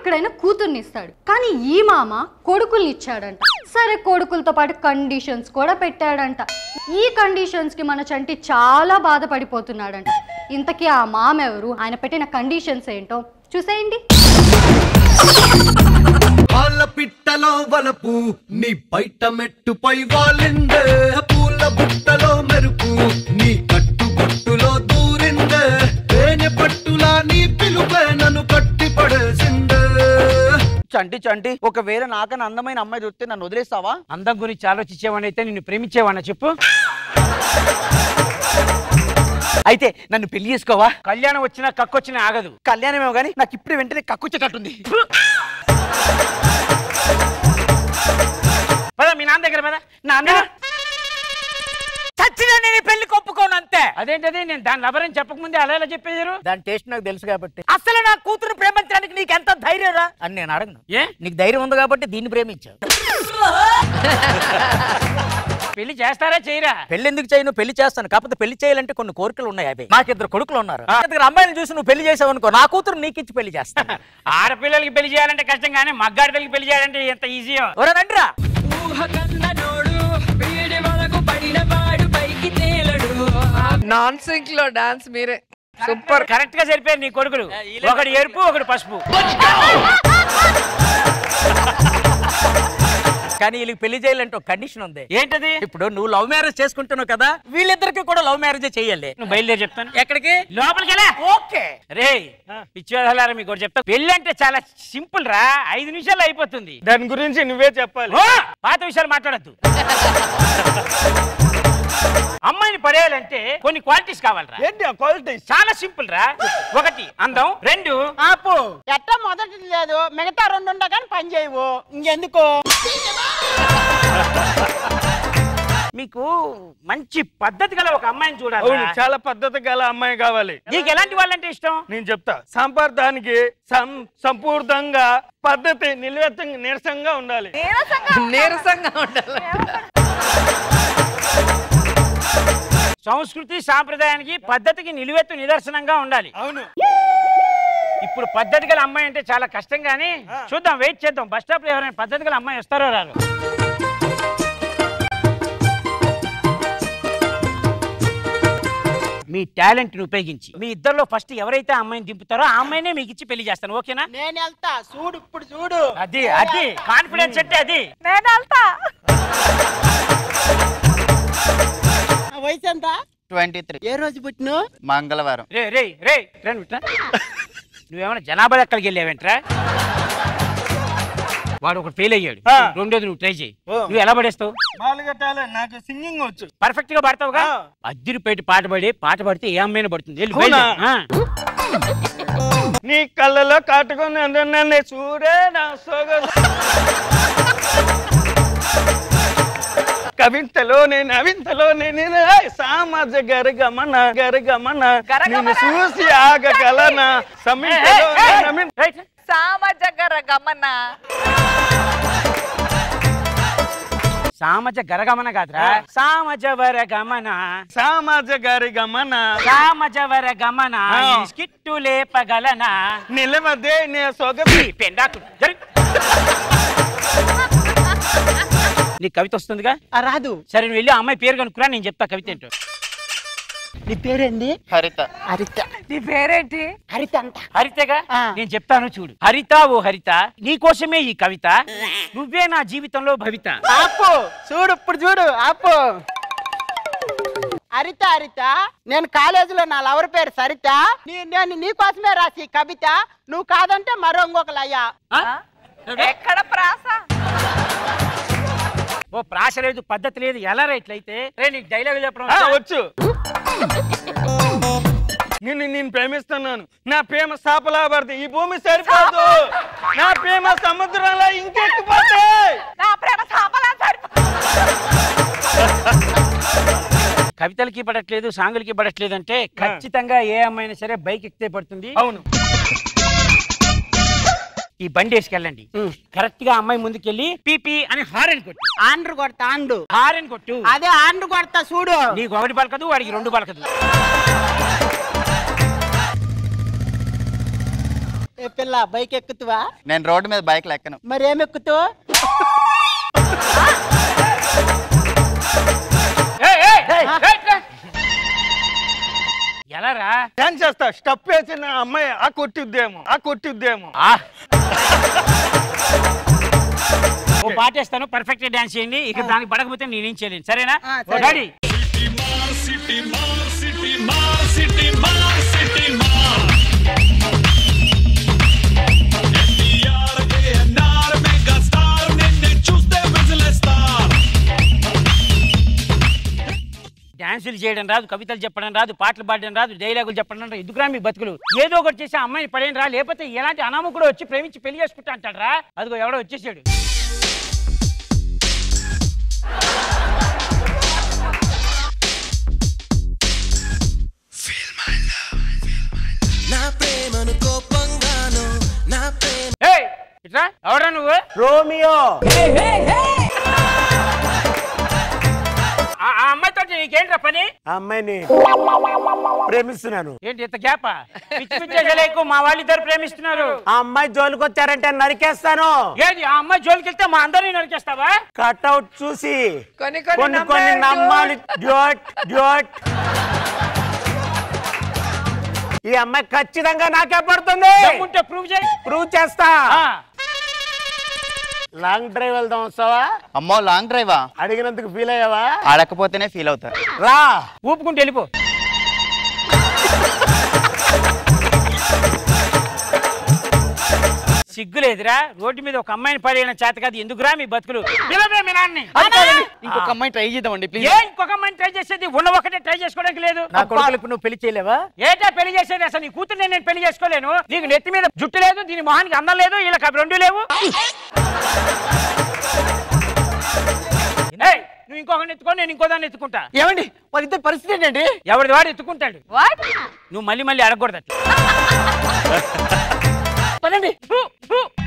ఎక్కడైనా కూతుర్ని ఇస్తాడు కానీ ఈ మామ కొడుకుల్ని ఇచ్చాడంట సరే కొడుకులతో పాటు కండిషన్స్ కూడా పెట్టాడంట ఈ కండిషన్స్ కి మన చంటి చాలా బాధపడిపోతున్నాడంట ఇంతకీ ఆ మామ ఎవరు ఆయన పెట్టిన కండిషన్స్ ఏంటో చూసేయండి వాళ్ళ పిట్టలో వలపు నీ బయట మెట్టుపై వాలిందే పూల బుట్టలో మెరుపు నీ కట్టు బొట్టులో దూరిందే తేనె పట్టులా నీ పిలుపే నన్ను కట్టి పడేసిందే చంటి చంటి ఒకవేళ నాకన్నా అందమైన అమ్మాయి దొరికితే నన్ను వదిలేస్తావా అందం గురించి ఆలోచించేవాడిని అయితే నిన్ను ప్రేమించేవాడినా చెప్పు అయితే నన్ను పెళ్లి చేసుకోవా కళ్యాణం వచ్చినా కక్కొచ్చినా ఆగదు కళ్యాణమేమో కానీ నాకు ఇప్పుడు వెంటనే కక్కుచ్చేటట్టుంది పద మీ నాన్న దగ్గర పద నాన్న చచ్చిన నేను ఈ పెళ్లి ఒప్పుకోను అంతే అదేంటది నేను దాని లవరని చెప్పకముందే అలా ఎలా చెప్పేశారు దాని టేస్ట్ నాకు తెలుసు కాబట్టి అసలు నా కూతురు ప్రేమించడానికి నీకు ఎంత ధైర్యం రా అని నేను అడగను ఏ నీకు ధైర్యం ఉంది కాబట్టి దీన్ని ప్రేమించావు పెళ్లి చేస్తారా చేయరా పెళ్లి ఎందుకు చేయను పెళ్లి చేస్తాను కాకపోతే పెళ్లి చేయాలంటే కొన్ని కోరికలు ఉన్నాయి అవి నాకు ఇద్దరు కొడుకులు ఉన్నారు ఇద్దరు అమ్మాయిని చూసి నువ్వు పెళ్లి చేసావు అనుకో నా కూతురు నీకు ఇచ్చి పెళ్లి చేస్తాను ఆడపిల్లలకి పెళ్లి చేయాలంటే కష్టం కానీ మగ్గాడిపిల్లకి పెళ్లి చేయాలంటే ఎంత ఈజీయో ఒరే రండిరా నాన్ సింక్ లో డాన్స్ మీరే సూపర్ కరెక్ట్ గా సరిపోయారు నీ కొడుకులు ఒకటి ఎరుపు ఒకటి పసుపు కానీ వీళ్ళకి పెళ్లి చేయాలంటే ఒక కండిషన్ ఉంది ఏంటది ఇప్పుడు నువ్వు లవ్ మ్యారేజ్ చేసుకుంటున్నావు కదా వీళ్ళిద్దరికి కూడా లవ్ మ్యారేజ్ చేయాలి నువ్వు బయలుదేరి చెప్తాను ఎక్కడికి లోపలికి వెళ్ళా ఓకే రే పిచ్చివాళ్ళారా మీకు ఒకటి చెప్తా పెళ్లి అంటే చాలా సింపుల్ రా ఐదు నిమిషాలు అయిపోతుంది దాని గురించి నువ్వే చెప్పాలి ఓ! పాత విషయాలు మాట్లాడద్దు అమ్మాయిని పడేయాలంటే కొన్ని క్వాలిటీస్ కావాలరా ఏంటి ఆ క్వాలిటీ చాలా సింపుల్ రా ఒకటి అందం రెండు ఆపు ఎట్లా మొదటిది లేదు మిగతా రెండు ఉండగానే పని చేయవు ఇంకెందుకు మీకు మంచి పద్ధతి గల ఒక అమ్మాయిని అవును చూడాలి చాలా పద్ధతి గల అమ్మాయి కావాలి నీకు ఎలాంటి వాళ్ళంటే ఇష్టం నేను చెప్తా సంపర్దానికి సం సంపూర్ణంగా పద్ధతి నిలువెత్తంగా నీరసంగా ఉండాలి నీరసంగా ఉండాలి సంస్కృతి సాంప్రదాయానికి పద్ధతికి నిలువెత్తు నిదర్శనంగా ఉండాలి అవును ఇప్పుడు పద్ధతి గల అమ్మాయి అంటే చాలా కష్టం కానీ చూద్దాం వెయిట్ చేద్దాం బస్ స్టాప్ లో ఎవరైనా పద్ధతి గల అమ్మాయి వస్తారో రారు మీ టాలెంట్ ని ఉపయోగించి మీ ఇద్దరిలో ఫస్ట్ ఎవరైతే ఆ అమ్మాయిని దింపుతారో ఆ అమ్మాయినే మీకు ఇచ్చి పెళ్లి చేస్తాను ఓకేనా నేను వెళ్తా చూడు ఇప్పుడు చూడు అది అది కాన్ఫిడెన్స్ అంటే అది నేను వెళ్తా వయసు ఎంత ట్వంటీ త్రీ ఏ రోజు పుట్టిన మంగళవారం రే రే రే రండి విట్రా. నువ్వేమైనా జనాభా లెక్కలకి వెళ్ళావేంట్రా వాడు ఒకటి ఫెయిల్ అయ్యాడు ఆ. రెండోది నువ్వు ట్రై చేయి ఓ. నువ్వు ఎలా పడేస్తావు మామూలుగా టాలెంట్ నాకు సింగింగ్ వచ్చు పర్ఫెక్ట్ గా పాడతావుగా ఆ. అద్దరి పెట్టి పాట పాడి పాట పాడితే ఏ అమ్మాయినా పడుతుంది వెళ్ళి అవునా? బయలుదేరు. ఆ. నీ కళ్ళలో కాటుకొని నన్ను చూడే నా సొగసు కవింతలోనే నవింతలోనే నేను ఏయ్ సామాజ గరగమన గరగమన నేను చూసి ఆగగలన సమింతలో నమింత రైట్. సామజగర గమన సామజ గరగమన కాదురా సామజవర గమన సామాజ గరిగమన సామజవర గమన ఆ. ఈ స్కిట్టు లేపగలన నిలవదే నే సొగసి ఈ పెండాకు జరుగు. నీ కవిత వస్తుందిగా ఆ, రాదు సరే నువ్వు వెళ్ళి ఆ అమ్మాయి పేరు కనుక్కురా నేను చెప్తా కవిత ఏంటో నీ పేరేంది హరిత హరిత నీ పేరేంటి హరిత అంట హరితగా ఆ. నేను చెప్తాను చూడు హరిత ఓ హరిత నీ కోసమే ఈ కవిత నువ్వే నా జీవితంలో భవిత ఆపు చూడు ఇప్పుడు చూడు ఆపు హరిత హరిత నేను కాలేజీలో నా లవర్ పేరు సరిత నీ- నేను నీ కోసమే రాసి ఈ కవిత నువ్వు కాదంటే మరో ఇంకొకరు అయ్యా ఆ? ఎక్కడ ప్రాస ఓ ప్రాస లేదు పద్ధతి లేదు ఎలా రైట్లయితే రే నీకు డైలాగ్ చెప్పడం ఆ, వచ్చా? వచ్చు నిన్ను నేను ప్రేమిస్తున్నాను నా ప్రేమ సాపలాభారతి ఈ భూమి సరిపోదు నా ప్రేమ సముద్రంలో ఇంకెక్కిపోతే నా ప్రేమ సాపలా సరిపో కవితలకి పడట్లేదు సాంగులకి పడట్లేదు అంటే ఖచ్చితంగా ఏ అమ్మాయినా సరే బైక్ ఎక్కితే పడుతుంది అవును ఈ బండి వేసుకెళ్ళండి కరెక్ట్ గా అమ్మాయి ముందుకెళ్ళి పీపీ అని హారన్ కొట్టు ఆండ్రు కొడతా ఆండు హారన్ కొట్టు అదే ఆండ్రు కొడతా చూడు నీకు ఒకటి పలకదు వాడికి రెండు పలకదు ఏ పిల్ల బైక్ ఎక్కుతువా నేను రోడ్డు మీద బైక్ ఎక్కను మరి ఏం ఎక్కుతావు ఏయ్, ఏయ్, ఏయ్, ఏయ్. ఎలా రా డాన్స్ చేస్తా స్టప్ వేసిన అమ్మాయి ఆ కొట్టిద్దేమో ఆ కొట్టిద్దేమో ఓ పాటేస్తాను పర్ఫెక్ట్ డాన్స్ చేయండి ఇక దానికి పడకపోతే నేనేం చేయలేను సరేనా ఆ, సరే. రెడీ డాన్సులు చేయడం రాదు కవితలు చెప్పడం రాదు పాటలు పాడడం రాదు డైలాగులు చెప్పడం రాదు ఎందుకురా మీ బతుకులు ఏదో ఒకటి చేసి ఆ అమ్మాయిని పడేయను రా లేకపోతే ఎలాంటి అనామకుడు వచ్చి ప్రేమించి పెళ్లి చేసుకుంటా అంటాడు రా అదిగో ఎవడో వచ్చేసాడు ఏయ్, ఇట్రా ఎవడా నువ్వు రోమియో ఆ ఆ అమ్మాయితో నీకేంట్రా పని ఆ అమ్మాయిని ప్రేమిస్తున్నాను ఏంటి ఇంత గ్యాపా పిచ్చి పిచ్చి లేకు మా వాళ్ళిద్దరు ప్రేమిస్తున్నారు ఆ అమ్మాయి జోలికి వచ్చారంటే నరికేస్తాను ఏది ఆ అమ్మాయి జోలికి వెళ్తే మా అందరినీ నరికేస్తావా కట్అవుట్ చూసి కొన్ని కొన్ని కొన్ని కొన్ని నమ్మాలి. నమ్మాలి డ్యూట్ డ్యూట్ ఈ అమ్మాయి ఖచ్చితంగా నాకే పడుతుంది ఉంటే ప్రూవ్ చేయి ప్రూవ్ చేస్తా ఆ, లాంగ్ డ్రైవ్ వెళ్దాం వస్తావా అమ్మో లాంగ్ డ్రైవా అడిగినందుకు ఫీల్ అయ్యావా ఆడకపోతేనే ఫీల్ అవుతారు రా ఊపుకుంటూ వెళ్ళిపో సిగ్గులేదురా రోడ్డు మీద ఒక అమ్మాయిని పడేయడం చేత కాదు ఎందుకురా మీ బతుకులు పిలవే మీ నాన్ని ఇంకొక అమ్మాయి ట్రై చేద్దామండి ప్లీజ్ ఏ ఇంకొక అమ్మాయిని ట్రై చేసేది ఉన్న ఒకటే ట్రై చేసుకోవడానికి లేదు నా కొడుకులకు నువ్వు పెళ్లి చేయలేవా ఏటా పెళ్లి చేసేది అసలు నీ కూతుర్ని నేను పెళ్లి చేసుకోలేను నీకు నెత్తి మీద జుట్టు లేదు దీని మొహానికి అందం లేదు వీళ్ళకి అవి రెండు లేవు ఏయ్, నువ్వు ఇంకొకరిని ఎత్తుకో నేను ఇంకో దాన్ని ఎత్తుకుంటా ఏమండి వాళ్ళిద్దరి పరిస్థితి ఏంటండి ఎవరిది వాడు ఎత్తుకుంటాడు వాట్ నువ్వు మళ్ళీ మళ్ళీ అడగకూడదు అట్లా. పదండి ఫు, ఫు.